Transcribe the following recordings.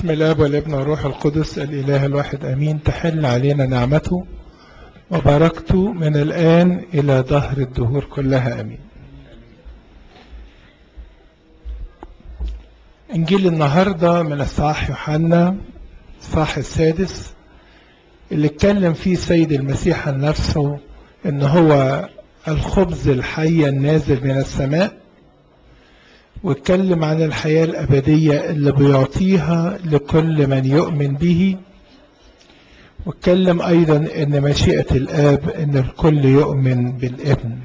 بسم الاب والابن والروح القدس الاله الواحد امين تحل علينا نعمته وبركته من الان الى دهر الدهور كلها امين انجيل النهارده من اصحاح يوحنا الصح السادس اللي اتكلم فيه سيد المسيح عن نفسه ان هو الخبز الحي النازل من السماء واتكلم عن الحياة الأبدية اللي بيعطيها لكل من يؤمن به واتكلم أيضا أن مشيئة الآب أن الكل يؤمن بالابن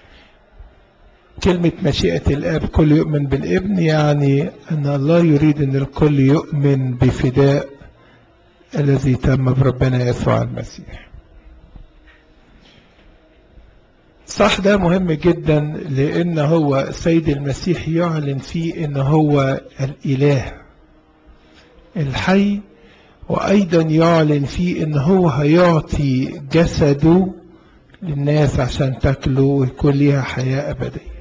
كلمة مشيئة الآب كل يؤمن بالابن يعني أن الله يريد أن الكل يؤمن بفداء الذي تم بربنا يسوع المسيح صح ده مهم جدا لأن هو السيد المسيح يعلن فيه أن هو الإله الحي وأيضا يعلن فيه أن هو هيعطي جسده للناس عشان تاكله ويكون ليها حياة أبدية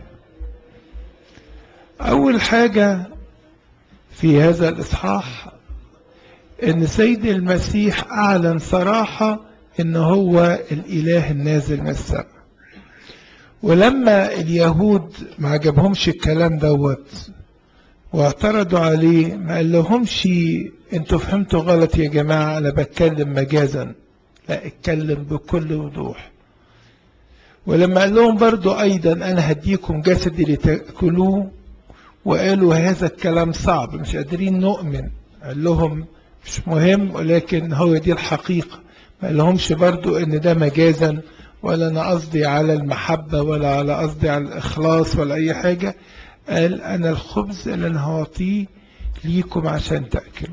أول حاجة في هذا الإصحاح أن سيد المسيح أعلن صراحة أن هو الإله النازل من السماء ولما اليهود ما عجبهمش الكلام دوت واعترضوا عليه ما قال لهمش انتوا فهمتوا غلط يا جماعة انا بتكلم مجازا لا اتكلم بكل وضوح ولما قال لهم برضو ايضا انا هديكم جسدي لتأكلوه وقالوا هذا الكلام صعب مش قادرين نؤمن قال لهم مش مهم ولكن هو دي الحقيقة ما قال لهمش برضو ان ده مجازا ولا أنا قصدي على المحبة ولا على قصدي على الإخلاص ولا أي حاجة قال أنا الخبز اللي أنا هعطيه ليكم عشان تأكلوا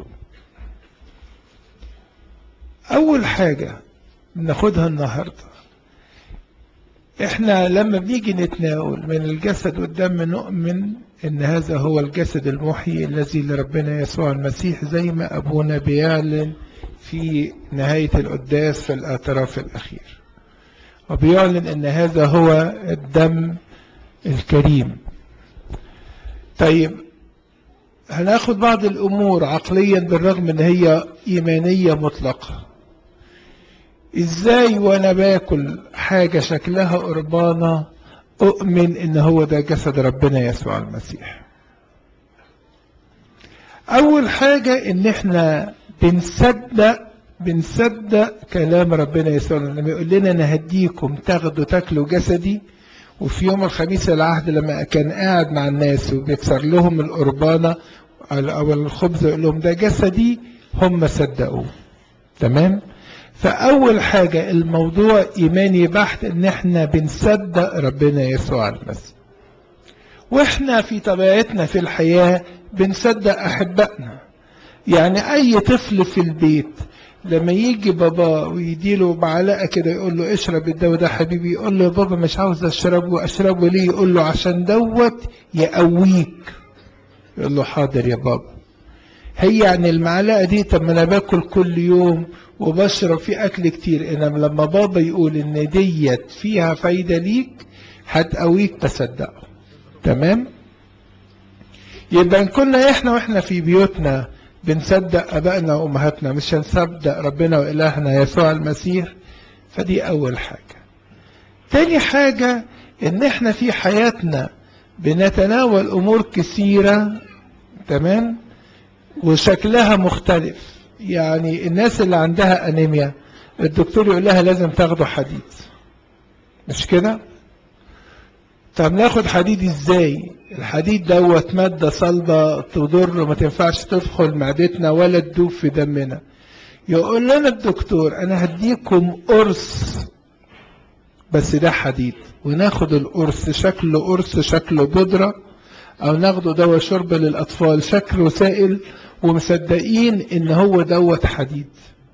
أول حاجة بناخدها النهاردة إحنا لما بنيجي نتناول من الجسد والدم نؤمن إن هذا هو الجسد المحيي الذي لربنا يسوع المسيح زي ما أبونا بيعلن في نهاية القداس في الاعتراف الأخير وبيعلن ان هذا هو الدم الكريم طيب هناخد بعض الامور عقليا بالرغم ان هي ايمانية مطلقة ازاي وانا باكل حاجة شكلها قربانة اؤمن ان هو ده جسد ربنا يسوع المسيح اول حاجة ان احنا بنصدق بنصدق كلام ربنا يسوع لما يقول لنا انا هديكم تاخدوا تاكلوا جسدي وفي يوم الخميس العهد لما كان قاعد مع الناس وبيكسر لهم القربانة او الخبز يقول لهم ده جسدي هم صدقوه تمام فاول حاجة الموضوع ايماني بحت ان احنا بنصدق ربنا يسوع المسيح واحنا في طبيعتنا في الحياة بنصدق احبائنا يعني اي طفل في البيت لما يجي بابا ويديله معلقه كده يقول له اشرب الدواء ده حبيبي يقول له يا بابا مش عاوز اشربه اشربه ليه يقول له عشان دوت يقويك يقول له حاضر يا بابا هي يعني المعلقه دي طب ما انا باكل كل يوم وبشرب فيه اكل كتير انما لما بابا يقول ان ديت فيها فايده ليك هتقويك تصدقه تمام يبقى ان كنا احنا واحنا في بيوتنا بنصدق أبائنا وأمهاتنا مش هنصدق ربنا وإلهنا يسوع المسيح فدي أول حاجة تاني حاجة إن إحنا في حياتنا بنتناول أمور كثيرة تمام وشكلها مختلف يعني الناس اللي عندها أنيميا الدكتور يقول لها لازم تاخدوا حديد مش كده طب ناخد حديد ازاي الحديد دوت مادة صلبة تضر وما تنفعش تدخل معدتنا ولا تدوب في دمنا يقول لنا الدكتور انا هديكم قرص بس ده حديد وناخد القرص شكله قرص شكله بودرة او ناخده دواء شرب للاطفال شكله سائل ومصدقين ان هو دوت حديد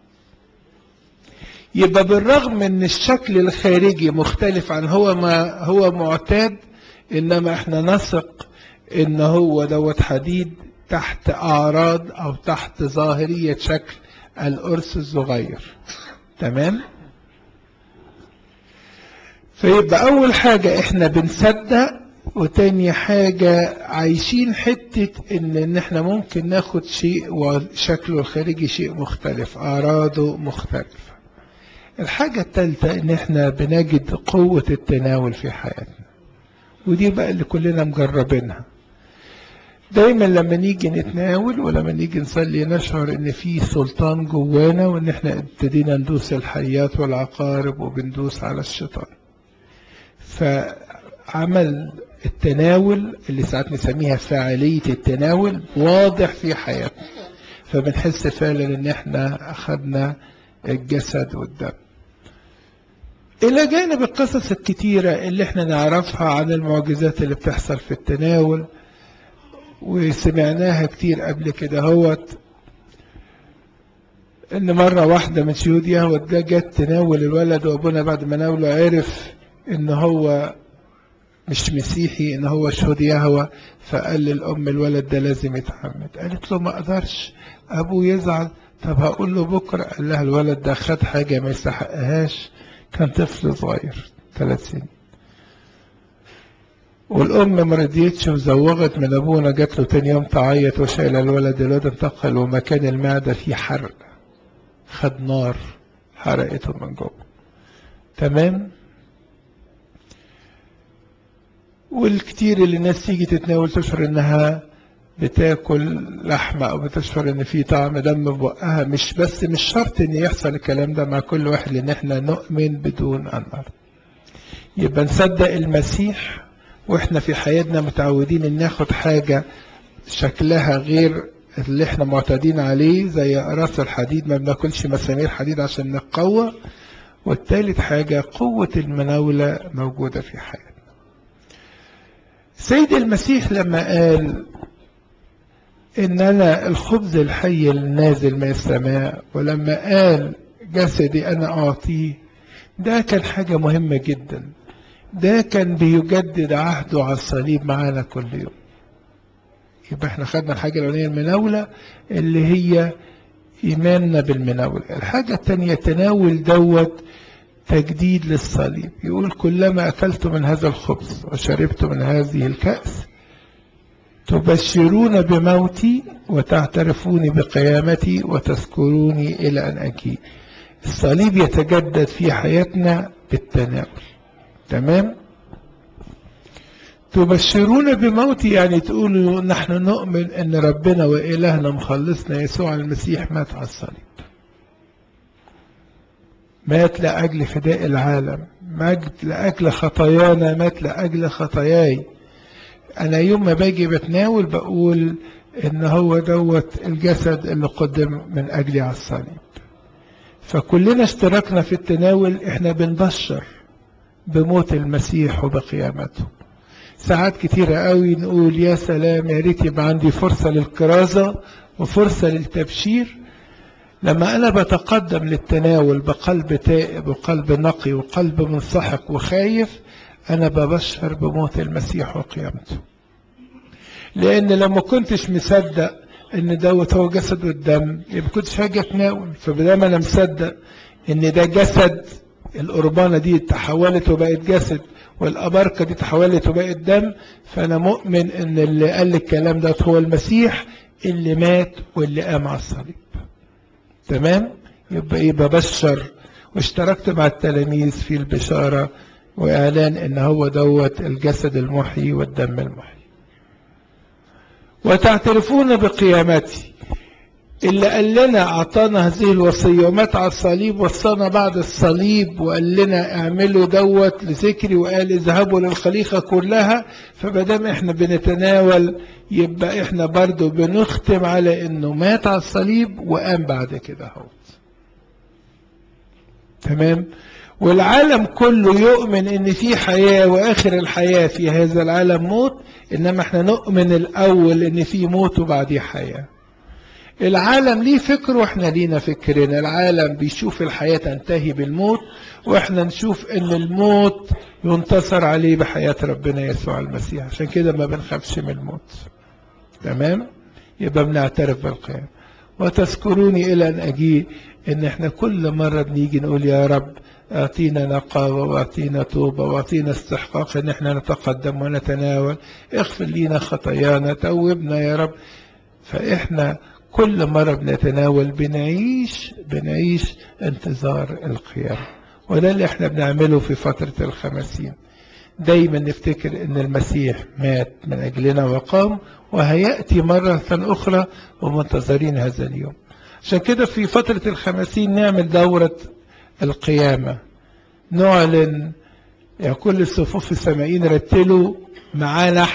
يبقى بالرغم ان الشكل الخارجي مختلف عن هو ما هو معتاد انما احنا نثق ان هو دوت حديد تحت اعراض او تحت ظاهرية شكل القرص الصغير تمام فيبقى اول حاجة احنا بنصدق وتاني حاجة عايشين حتة ان ان احنا ممكن ناخد شيء وشكله الخارجي شيء مختلف اعراضه مختلفة الحاجة التالتة ان احنا بنجد قوة التناول في حياتنا ودي بقى اللي كلنا مجربينها دايما لما نيجي نتناول ولما نيجي نصلي نشعر ان في سلطان جوانا وان احنا ابتدينا ندوس الحيات والعقارب وبندوس على الشيطان فعمل التناول اللي ساعات نسميها فاعلية التناول واضح في حياتنا فبنحس فعلا ان احنا اخذنا الجسد والدم الى جانب القصص الكتيرة اللي احنا نعرفها عن المعجزات اللي بتحصل في التناول وسمعناها كتير قبل كده هوت ان مرة واحدة من شهود يهوى ده جت تناول الولد وابونا بعد ما ناوله عرف ان هو مش مسيحي ان هو شهود يهوى فقال للام الولد ده لازم يتعمد قالت له ما اقدرش ابوه يزعل طب هقول له بكرة قال لها الولد ده خد حاجة ما يستحقهاش كان طفل صغير ثلاث سنين والأم ما رضيتش وزوغت من أبونا جات له تاني يوم تعيط وشايلة الولد الولد انتقل ومكان المعدة فيه حرق خد نار حرقته من جوه تمام والكتير اللي الناس تيجي تتناول تشعر انها بتاكل لحمة او بتشعر ان في طعم دم ببقها مش بس مش شرط ان يحصل الكلام ده مع كل واحد لان احنا نؤمن بدون ان نرى يبقى نصدق المسيح واحنا في حياتنا متعودين ان ناخد حاجة شكلها غير اللي احنا معتادين عليه زي راس الحديد ما بناكلش مسامير حديد عشان نقوى والتالت حاجة قوة المناولة موجودة في حياتنا سيد المسيح لما قال ان انا الخبز الحي النازل من السماء ولما قال جسدي انا اعطيه ده كان حاجة مهمة جدا ده كان بيجدد عهده على الصليب معانا كل يوم يبقى احنا خدنا الحاجة الأولانية المناولة اللي هي إيماننا بالمناولة الحاجة الثانية تناول دوت تجديد للصليب يقول كلما أكلت من هذا الخبز وشربت من هذه الكأس تبشرون بموتي وتعترفون بقيامتي وتذكروني إلى أن أجي الصليب يتجدد في حياتنا بالتناول تمام تبشرون بموتي يعني تقولوا نحن نؤمن ان ربنا وإلهنا مخلصنا يسوع المسيح مات على الصليب مات لأجل فداء العالم مات لأجل خطايانا مات لأجل خطاياي أنا يوم ما باجي بتناول بقول إن هو دوت الجسد اللي قدم من أجلي على الصليب فكلنا اشتركنا في التناول احنا بنبشر بموت المسيح وبقيامته ساعات كتيرة قوي نقول يا سلام يا ريت يبقى عندي فرصة للكرازة وفرصة للتبشير لما أنا بتقدم للتناول بقلب تائب وقلب نقي وقلب منسحق وخايف أنا ببشر بموت المسيح وقيامته لأن لما كنتش مصدق إن دوت هو جسد والدم يبقى كنتش هاجي أتناول فبدام أنا مصدق إن ده جسد القربانة دي تحولت وبقت جسد والأبركة دي تحولت وبقت دم فأنا مؤمن إن اللي قال الكلام ده هو المسيح اللي مات واللي قام على الصليب تمام يبقى إيه ببشر واشتركت مع التلاميذ في البشارة وإعلان إن هو دوت الجسد المحيي والدم المحيي وتعترفون بقيامتي اللي قال لنا أعطانا هذه الوصية ومات على الصليب وصانا بعد الصليب وقال لنا اعملوا دوت لذكري وقال اذهبوا للخليقة كلها فبدام احنا بنتناول يبقى احنا برضو بنختم على انه مات على الصليب وقام بعد كده هو تمام والعالم كله يؤمن ان في حياة واخر الحياة في هذا العالم موت انما احنا نؤمن الاول ان في موت وبعديه حياه العالم ليه فكر واحنا لينا فكرنا العالم بيشوف الحياة تنتهي بالموت واحنا نشوف ان الموت ينتصر عليه بحياة ربنا يسوع المسيح عشان كده ما بنخافش من الموت تمام يبقى بنعترف بالقيامة وتذكروني إلى أن أجي إن إحنا كل مرة بنيجي نقول يا رب أعطينا نقاوة وأعطينا توبة وأعطينا استحقاق إن إحنا نتقدم ونتناول اغفر لينا خطايانا توبنا يا رب فإحنا كل مرة بنتناول بنعيش بنعيش انتظار القيامة وده اللي احنا بنعمله في فترة الخمسين دايما نفتكر ان المسيح مات من اجلنا وقام وهيأتي مرة أخرى ومنتظرين هذا اليوم عشان كده في فترة الخمسين نعمل دورة القيامة نعلن يعني كل الصفوف السمائيين رتلوا معانا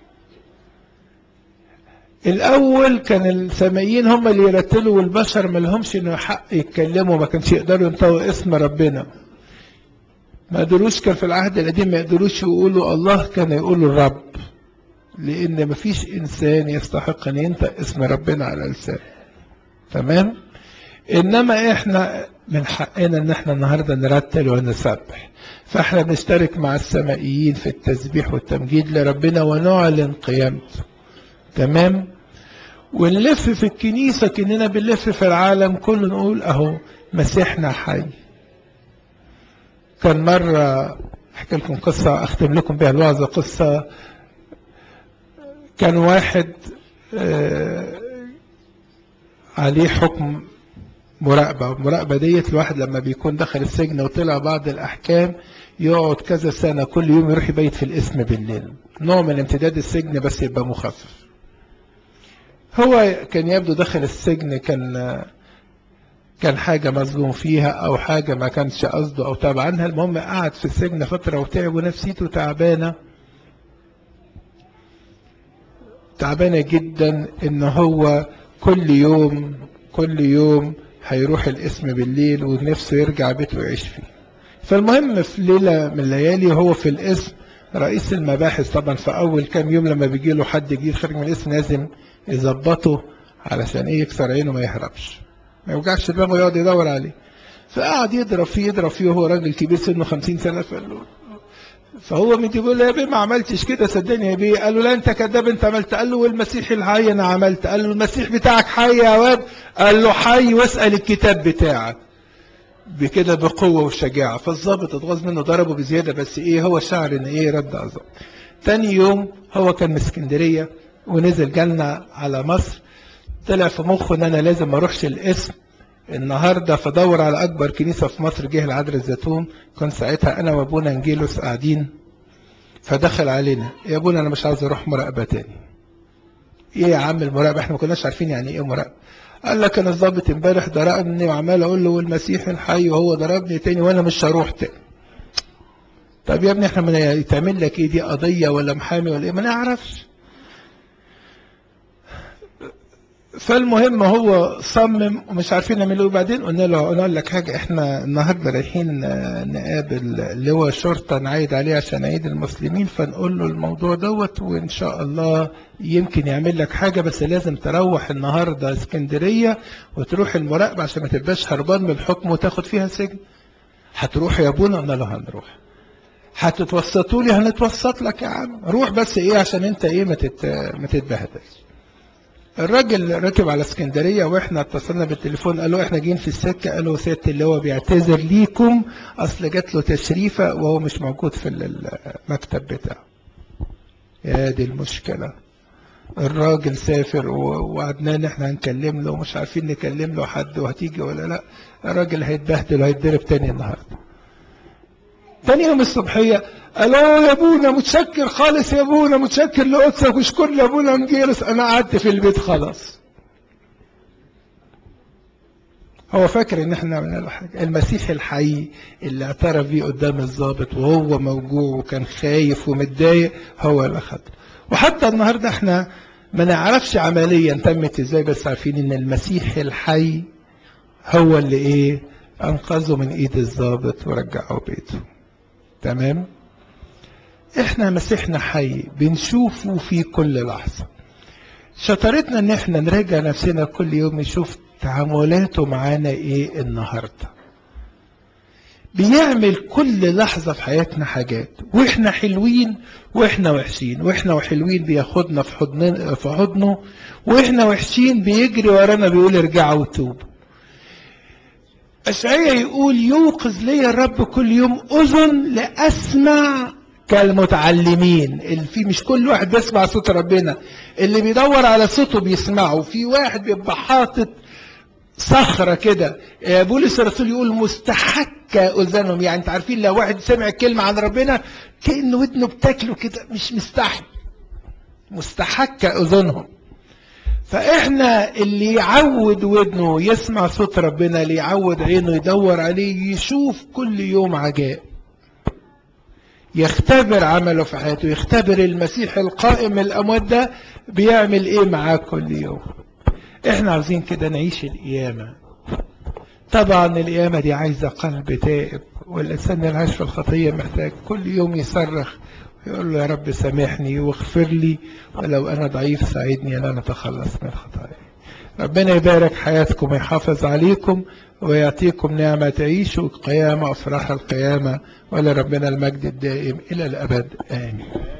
الأول كان السمائيين هم اللي يرتلوا والبشر ما لهمش إنه حق يتكلموا ما كانش يقدروا ينطقوا اسم ربنا ما قدروش كان في العهد القديم ما يقدروش يقولوا الله كان يقولوا الرب لأن ما فيش إنسان يستحق أن ينطق اسم ربنا على لسانه تمام إنما إحنا من حقنا إن إحنا النهاردة نرتل ونسبح فإحنا بنشترك مع السمائيين في التسبيح والتمجيد لربنا ونعلن قيامته تمام ونلف في الكنيسة كأننا بنلف في العالم كله نقول أهو مسيحنا حي كان مرة أحكي لكم قصة أختم لكم بها الوعظة قصة كان واحد آه عليه حكم مراقبة المراقبة ديت الواحد لما بيكون دخل السجن وطلع بعض الأحكام يقعد كذا سنة كل يوم يروح يبيت في الاسم بالليل نوع من امتداد السجن بس يبقى مخفف هو كان يبدو داخل السجن كان كان حاجة مظلوم فيها أو حاجة ما كانش قصده أو تابع عنها المهم قعد في السجن فترة وتعب ونفسيته تعبانة تعبانة جدا إن هو كل يوم كل يوم هيروح الاسم بالليل ونفسه يرجع بيته ويعيش فيه فالمهم في ليلة من الليالي هو في الاسم رئيس المباحث طبعا في أول كام يوم لما بيجي له حد جديد خارج من الاسم لازم يظبطه علشان ايه يكسر عينه ما يهربش ما يوجعش دماغه يقعد يدور عليه فقعد يضرب فيه يضرب فيه وهو راجل كبير سنه 50 سنه فقال له فهو من يقول له يا بيه ما عملتش كده صدقني يا بيه قال له لا انت كذاب انت عملت قال له والمسيح الحي انا عملت قال له المسيح بتاعك حي يا واد قال له حي واسال الكتاب بتاعك بكده بقوه وشجاعه فالظابط اتغاظ منه ضربه بزياده بس ايه هو شعر ان ايه رد عظام تاني يوم هو كان من اسكندريه ونزل جالنا على مصر طلع في مخه ان انا لازم ما اروحش الاسم النهارده فدور على اكبر كنيسه في مصر جه العذراء الزيتون كان ساعتها انا وابونا انجيلوس قاعدين فدخل علينا يا ابونا انا مش عاوز اروح مراقبه تاني ايه يا عم المراقبه احنا ما كناش عارفين يعني ايه مراقبه قال لك انا الظابط امبارح ضربني وعمال اقول له والمسيح الحي وهو ضربني تاني وانا مش هروح تاني طب يا ابني احنا من يتعمل لك ايه دي قضيه ولا محامي ولا ايه ما نعرفش فالمهم هو صمم ومش عارفين نعمل ايه وبعدين قلنا له قلنا لك حاجه احنا النهارده رايحين نقابل لواء شرطه نعيد عليه عشان عيد المسلمين فنقول له الموضوع دوت وان شاء الله يمكن يعمل لك حاجه بس لازم تروح النهارده اسكندريه وتروح المراقبه عشان ما تبقاش هربان من الحكم وتاخد فيها سجن هتروح يا ابونا قلنا له هنروح هتتوسطوا لي هنتوسط لك يا عم روح بس ايه عشان انت ايه ما ما تتبهدلش الراجل ركب على اسكندريه واحنا اتصلنا بالتليفون قالوا احنا جايين في السكه قالوا سياده اللواء بيعتذر ليكم اصل جات له تشريفه وهو مش موجود في المكتب بتاعه يا دي المشكله الراجل سافر ووعدناه ان احنا هنكلم له ومش عارفين نكلم له حد وهتيجي ولا لا الراجل هيتبهدل وهيتضرب تاني النهارده تاني يوم الصبحيه قالوا يا ابونا متشكر خالص يا ابونا متشكر لقدسك واشكر لابونا مجيرس انا قعدت في البيت خلاص هو فاكر ان احنا عملنا له حاجه المسيح الحي اللي اعترف بيه قدام الضابط وهو موجوع وكان خايف ومتضايق هو اللي اخده وحتى النهارده احنا ما نعرفش عمليا تمت ازاي بس عارفين ان المسيح الحي هو اللي ايه انقذه من ايد الضابط ورجعه بيته تمام احنا مسيحنا حي بنشوفه في كل لحظة شطارتنا ان احنا نراجع نفسنا كل يوم نشوف تعاملاته معانا ايه النهاردة بيعمل كل لحظة في حياتنا حاجات واحنا حلوين واحنا وحشين واحنا وحلوين بياخدنا في حضنه في حضنه واحنا وحشين بيجري ورانا بيقول ارجعوا وتوبوا أشعية يقول يوقظ لي الرب كل يوم أذن لأسمع كالمتعلمين اللي في مش كل واحد بيسمع صوت ربنا اللي بيدور على صوته بيسمعه في واحد بيبقى حاطط صخرة كده بولس الرسول يقول مستحكة أذنهم يعني انت عارفين لو واحد سمع كلمة عن ربنا كأنه ودنه بتاكله كده مش مستحي مستحكة أذنهم فإحنا اللي يعود ودنه يسمع صوت ربنا اللي يعود عينه يدور عليه يشوف كل يوم عجائب يختبر عمله في حياته يختبر المسيح القائم من الأموات ده بيعمل إيه معاه كل يوم احنا عاوزين كده نعيش القيامة طبعا القيامة دي عايزة قلب تائب والإنسان اللي عايش في الخطية محتاج كل يوم يصرخ ويقول له يا رب سامحني واغفر لي ولو أنا ضعيف ساعدني أن أنا أتخلص من خطاياي ربنا يبارك حياتكم ويحافظ عليكم ويعطيكم نعمة تعيشوا قيامة أفراح القيامة ولربنا المجد الدائم إلى الأبد آمين